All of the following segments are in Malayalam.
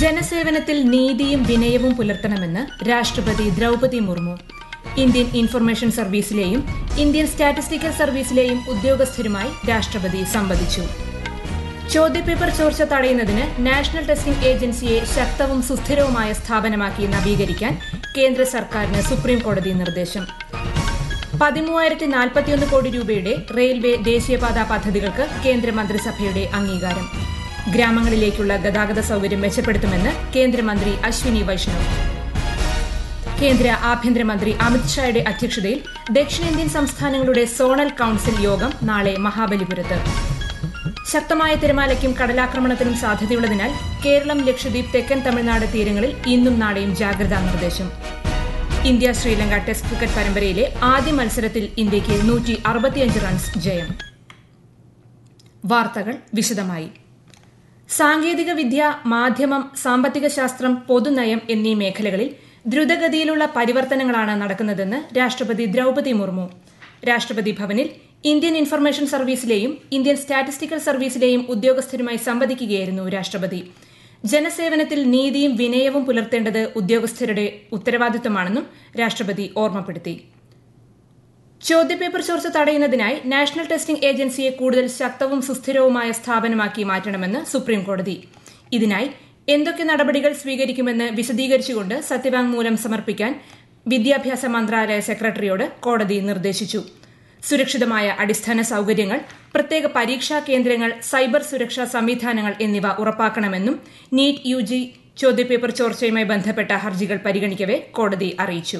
ജനസേവനത്തിൽ നീതിയും വിനയവും പുലർത്തണമെന്ന് രാഷ്ട്രപതി ദ്രൗപതി മുർമു ഇന്ത്യൻ ഇൻഫർമേഷൻ സർവീസിലെയും ഇന്ത്യൻ സ്റ്റാറ്റിസ്റ്റിക്കൽ സർവീസിലെയും ഉദ്യോഗസ്ഥരുമായി രാഷ്ട്രപതി സംവദിച്ചു ചോദ്യപേപ്പർ ചോർച്ച തടയുന്നതിന് നാഷണൽ ടെസ്റ്റിംഗ് ഏജൻസിയെ ശക്തവും സുസ്ഥിരവുമായ സ്ഥാപനമാക്കി നവീകരിക്കാൻ കേന്ദ്ര സർക്കാരിന് സുപ്രീം കോടതി നിർദ്ദേശം പതിമൂവായിരത്തി നാൽപ്പത്തിയൊന്ന് കോടി രൂപയുടെ റെയിൽവേ ദേശീയപാത പദ്ധതികൾക്ക് കേന്ദ്രമന്ത്രിസഭയുടെ അംഗീകാരം ഗ്രാമങ്ങളിലേക്കുള്ള ഗതാഗത സൌകര്യം മെച്ചപ്പെടുത്തുമെന്ന് കേന്ദ്രമന്ത്രി അശ്വിനി വൈഷ്ണവ് കേന്ദ്ര ആഭ്യന്തരമന്ത്രി അമിത്ഷായുടെ അധ്യക്ഷതയിൽ ദക്ഷിണേന്ത്യൻ സംസ്ഥാനങ്ങളുടെ സോണൽ കൌൺസിൽ യോഗം നാളെ മഹാബലിപുരത്ത് ശക്തമായ തിരമാലയ്ക്കും കടലാക്രമണത്തിനും സാധ്യതയുള്ളതിനാൽ കേരളം ലക്ഷദ്വീപ് തെക്കൻ തമിഴ്നാട് തീരങ്ങളിൽ ഇന്നും നാളെയും ജാഗ്രതാ നിർദ്ദേശം ഇന്ത്യ ശ്രീലങ്ക ടെസ്റ്റ് ക്രിക്കറ്റ് പരമ്പരയിലെ ആദ്യ മത്സരത്തിൽ ഇന്ത്യയ്ക്ക് നൂറ്റി അറുപത്തിയഞ്ച് റൺസ് ജയം വാർത്തകൾ വിശദമായി സാങ്കേതിക വിദ്യ മാധ്യമം സാമ്പത്തിക ശാസ്ത്രം പൊതുനയം എന്നീ മേഖലകളിൽ ദ്രുതഗതിയിലുള്ള പരിവർത്തനങ്ങളാണ് നടക്കുന്നതെന്ന് രാഷ്ട്രപതി ദ്രൌപതി മുർമു രാഷ്ട്രപതി ഭവനിൽ ഇന്ത്യൻ ഇൻഫർമേഷൻ സർവീസിലെയും ഇന്ത്യൻ സ്റ്റാറ്റിസ്റ്റിക്കൽ സർവീസിലെയും ഉദ്യോഗസ്ഥരുമായി സംവദിക്കുകയായിരുന്നു രാഷ്ട്രപതി ജനസേവനത്തിൽ നീതിയും വിനയവും പുലർത്തേണ്ടത് ഉദ്യോഗസ്ഥരുടെ ഉത്തരവാദിത്തമാണെന്നും രാഷ്ട്രപതി ഓർമ്മപ്പെടുത്തി ചോദ്യപേപ്പർ ചോർച്ച തടയുന്നതിനായി നാഷണൽ ടെസ്റ്റിംഗ് ഏജൻസിയെ കൂടുതൽ ശക്തവും സുസ്ഥിരവുമായ സ്ഥാപനമാക്കി മാറ്റണമെന്ന് സുപ്രീംകോടതി ഇതിനായി എന്തൊക്കെ നടപടികൾ സ്വീകരിക്കുമെന്ന് വിശദീകരിച്ചുകൊണ്ട് സത്യവാങ്മൂലം സമർപ്പിക്കാൻ വിദ്യാഭ്യാസ മന്ത്രാലയ സെക്രട്ടറിയോട് കോടതി നിർദ്ദേശിച്ചു സുരക്ഷിതമായ അടിസ്ഥാന സൌകര്യങ്ങൾ പ്രത്യേക പരീക്ഷാ കേന്ദ്രങ്ങൾ സൈബർ സുരക്ഷാ സംവിധാനങ്ങൾ എന്നിവ ഉറപ്പാക്കണമെന്നും നീറ്റ് യു ജി ചോദ്യപേപ്പർ ചോർച്ചയുമായി ബന്ധപ്പെട്ട ഹർജികൾ പരിഗണിക്കവെ കോടതി അറിയിച്ചു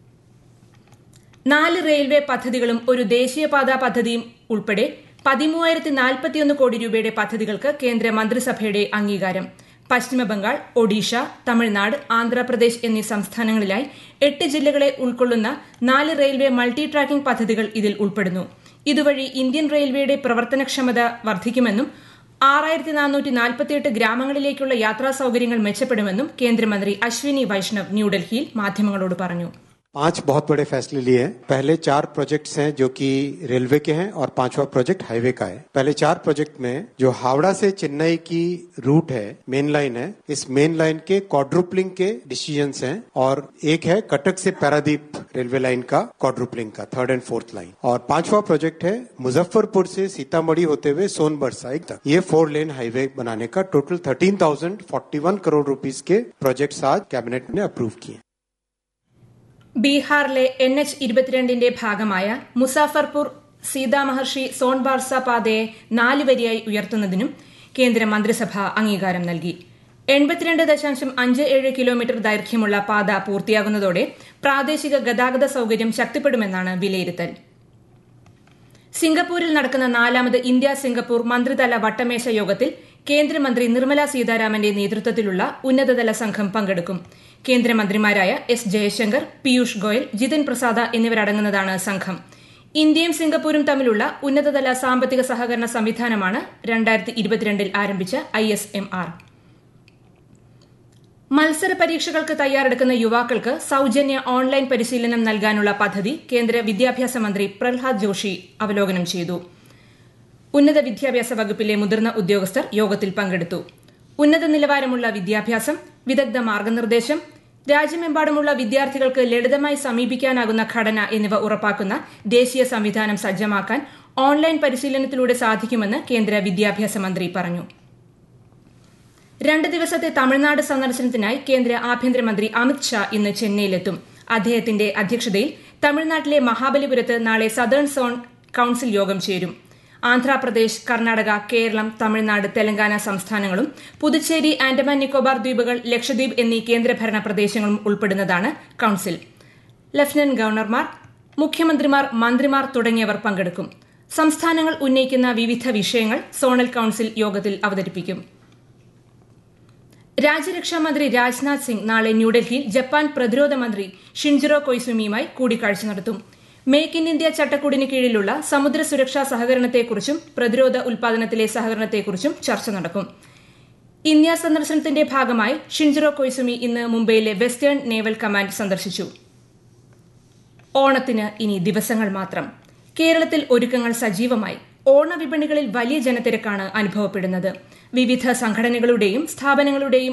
നാല് റെയിൽവേ പദ്ധതികളും ഒരു ദേശീയപാതാ പദ്ധതിയും ഉൾപ്പെടെ പതിമൂവായിരത്തി നാൽപ്പത്തിയൊന്ന് കോടി രൂപയുടെ പദ്ധതികൾക്ക് കേന്ദ്ര മന്ത്രിസഭയുടെ അംഗീകാരം പശ്ചിമബംഗാൾ ഒഡീഷ തമിഴ്നാട് ആന്ധ്രാപ്രദേശ് എന്നീ സംസ്ഥാനങ്ങളിലായി എട്ട് ജില്ലകളെ ഉൾക്കൊള്ളുന്ന നാല് റെയിൽവേ മൾട്ടി ട്രാക്കിംഗ് പദ്ധതികൾ ഇതിൽ ഉൾപ്പെടുന്നു ഇതുവഴി ഇന്ത്യൻ റെയിൽവേയുടെ പ്രവർത്തനക്ഷമത വർദ്ധിക്കുമെന്നും ആറായിരത്തി നാനൂറ്റി നാൽപ്പത്തിയെട്ട് ഗ്രാമങ്ങളിലേക്കുള്ള യാത്രാ സൌകര്യങ്ങൾ മെച്ചപ്പെടുമെന്നും കേന്ദ്രമന്ത്രി അശ്വിനി വൈഷ്ണവ് ന്യൂഡൽഹിയിൽ മാധ്യമങ്ങളോട് പറഞ്ഞു पांच बहुत बड़े फैसले लिए हैं पहले चार प्रोजेक्ट्स हैं जो कि रेलवे के हैं और पांचवा प्रोजेक्ट हाईवे का है पहले चार प्रोजेक्ट में जो हावड़ा से चेन्नई की रूट है मेन लाइन है इस मेन लाइन के क्वाड्रुपलिंग के डिसीजंस हैं और एक है कटक से पैरादीप रेलवे लाइन का क्वाड्रुपलिंग का थर्ड एंड फोर्थ लाइन और पांचवा प्रोजेक्ट है मुजफ्फरपुर से सीतामढ़ी होते हुए सोनभर साइड तक ये फोर लेन हाईवे बनाने का total thirteen thousand forty one crore rupees के प्रोजेक्ट्स आज कैबिनेट ने अप्रूव किए ബീഹാറിലെ എൻ എച്ച് ഇരുപത്തിരണ്ടിന്റെ ഭാഗമായ മുസാഫർപൂർ സീതാമഹർഷി സോൺബാർസ പാതയെ നാല് വരിയായി ഉയർത്തുന്നതിനും കേന്ദ്ര മന്ത്രിസഭ അംഗീകാരം നൽകി എൺപത്തിരണ്ട് ദശാംശം അഞ്ച് ഏഴ് കിലോമീറ്റർ ദൈർഘ്യമുള്ള പാത പൂർത്തിയാകുന്നതോടെ പ്രാദേശിക ഗതാഗത സൌകര്യം ശക്തിപ്പെടുമെന്നാണ് വിലയിരുത്തൽ സിംഗപ്പൂരിൽ നടക്കുന്ന നാലാമത് ഇന്ത്യ സിംഗപ്പൂർ മന്ത്രിതല വട്ടമേശ യോഗത്തിൽ കേന്ദ്രമന്ത്രി നിർമ്മല സീതാരാമന്റെ നേതൃത്വത്തിലുള്ള ഉന്നതതല സംഘം പങ്കെടുക്കും കേന്ദ്രമന്ത്രിമാരായ എസ് ജയശങ്കർ പീയൂഷ് ഗോയൽ ജിതിൻ പ്രസാദ എന്നിവരടങ്ങുന്നതാണ് സംഘം ഇന്ത്യയും സിംഗപ്പൂരും തമ്മിലുള്ള ഉന്നതതല സാമ്പത്തിക സഹകരണ സംവിധാനമാണ് രണ്ടായിരത്തി ഇരുപത്തിരണ്ടിൽ ആരംഭിച്ച ഐ എസ് എം ആർ മത്സര പരീക്ഷകൾക്ക് തയ്യാറെടുക്കുന്ന യുവാക്കൾക്ക് സൌജന്യ ഓൺലൈൻ പരിശീലനം നൽകാനുള്ള പദ്ധതി കേന്ദ്ര വിദ്യാഭ്യാസ മന്ത്രി പ്രഹ്ലാദ് ജോഷി അവലോകനം ചെയ്തു ഉന്നത വിദ്യാഭ്യാസ വകുപ്പിലെ മുതിർന്ന ഉദ്യോഗസ്ഥർ യോഗത്തിൽ പങ്കെടുത്തു ഉന്നത നിലവാരമുള്ള വിദ്യാഭ്യാസം വിദഗ്ധ മാർഗനിർദ്ദേശം രാജ്യമെമ്പാടുമുള്ള വിദ്യാർത്ഥികൾക്ക് ലളിതമായി സമീപിക്കാനാകുന്ന ഘടന എന്നിവ ഉറപ്പാക്കുന്ന ദേശീയ സംവിധാനം സജ്ജമാക്കാൻ ഓൺലൈൻ പരിശീലനത്തിലൂടെ സാധിക്കുമെന്ന് കേന്ദ്ര വിദ്യാഭ്യാസ മന്ത്രി പറഞ്ഞു രണ്ട് ദിവസത്തെ തമിഴ്നാട് സന്ദർശനത്തിനായി കേന്ദ്ര ആഭ്യന്തരമന്ത്രി അമിത് ഷാ ഇന്ന് ചെന്നൈയിലെത്തും അദ്ദേഹത്തിന്റെ അധ്യക്ഷതയിൽ തമിഴ്നാട്ടിലെ മഹാബലിപുരത്ത് നാളെ സദേൺ സോൺ കൌൺസിൽ യോഗം ചേരും ആന്ധ്രാപ്രദേശ് കർണാടക കേരളം തമിഴ്നാട് തെലങ്കാന സംസ്ഥാനങ്ങളും പുതുച്ചേരി ആൻഡമാൻ നിക്കോബാർ ദ്വീപുകൾ ലക്ഷദ്വീപ് എന്നീ കേന്ദ്രഭരണ പ്രദേശങ്ങളും ഉൾപ്പെടുന്നതാണ് കൌൺസിൽ ലഫ്റ്റനന്റ് ഗവർണർമാർ മുഖ്യമന്ത്രിമാർ മന്ത്രിമാർ തുടങ്ങിയവർ പങ്കെടുക്കും സംസ്ഥാനങ്ങൾ ഉന്നയിക്കുന്ന വിവിധ വിഷയങ്ങൾ സോണൽ കൌൺസിൽ യോഗത്തിൽ അവതരിപ്പിക്കും രാജ്യരക്ഷാമന്ത്രി രാജ്നാഥ് സിംഗ് നാളെ ന്യൂഡൽഹിയിൽ ജപ്പാൻ പ്രതിരോധ മന്ത്രി ഷിൻജിറോ കൊയ്സുമിയുമായി കൂടിക്കാഴ്ച നടത്തും മേക്ക് ഇൻ ഇന്ത്യ ചട്ടക്കൂടിന് കീഴിലുള്ള സമുദ്ര സുരക്ഷാ സഹകരണത്തെക്കുറിച്ചും പ്രതിരോധ ഉൽപാദനത്തിലെ സഹകരണത്തെക്കുറിച്ചും ചർച്ച നടക്കും ഇന്ത്യ സന്ദർശനത്തിന്റെ ഭാഗമായി ഷിൻജിറോ കൊയ്സുമി ഇന്ന് മുംബൈയിലെ വെസ്റ്റേൺ നേവൽ കമാൻഡ് സന്ദർശിച്ചു ഓണത്തിന് ഇനി ദിവസങ്ങൾ മാത്രം കേരളത്തിൽ ഒരുക്കങ്ങൾ സജീവമായി ഓണവിപണികളിൽ വലിയ ജനത്തിരക്കാണ് അനുഭവപ്പെടുന്നത് വിവിധ സംഘടനകളുടെയും സ്ഥാപനങ്ങളുടെയും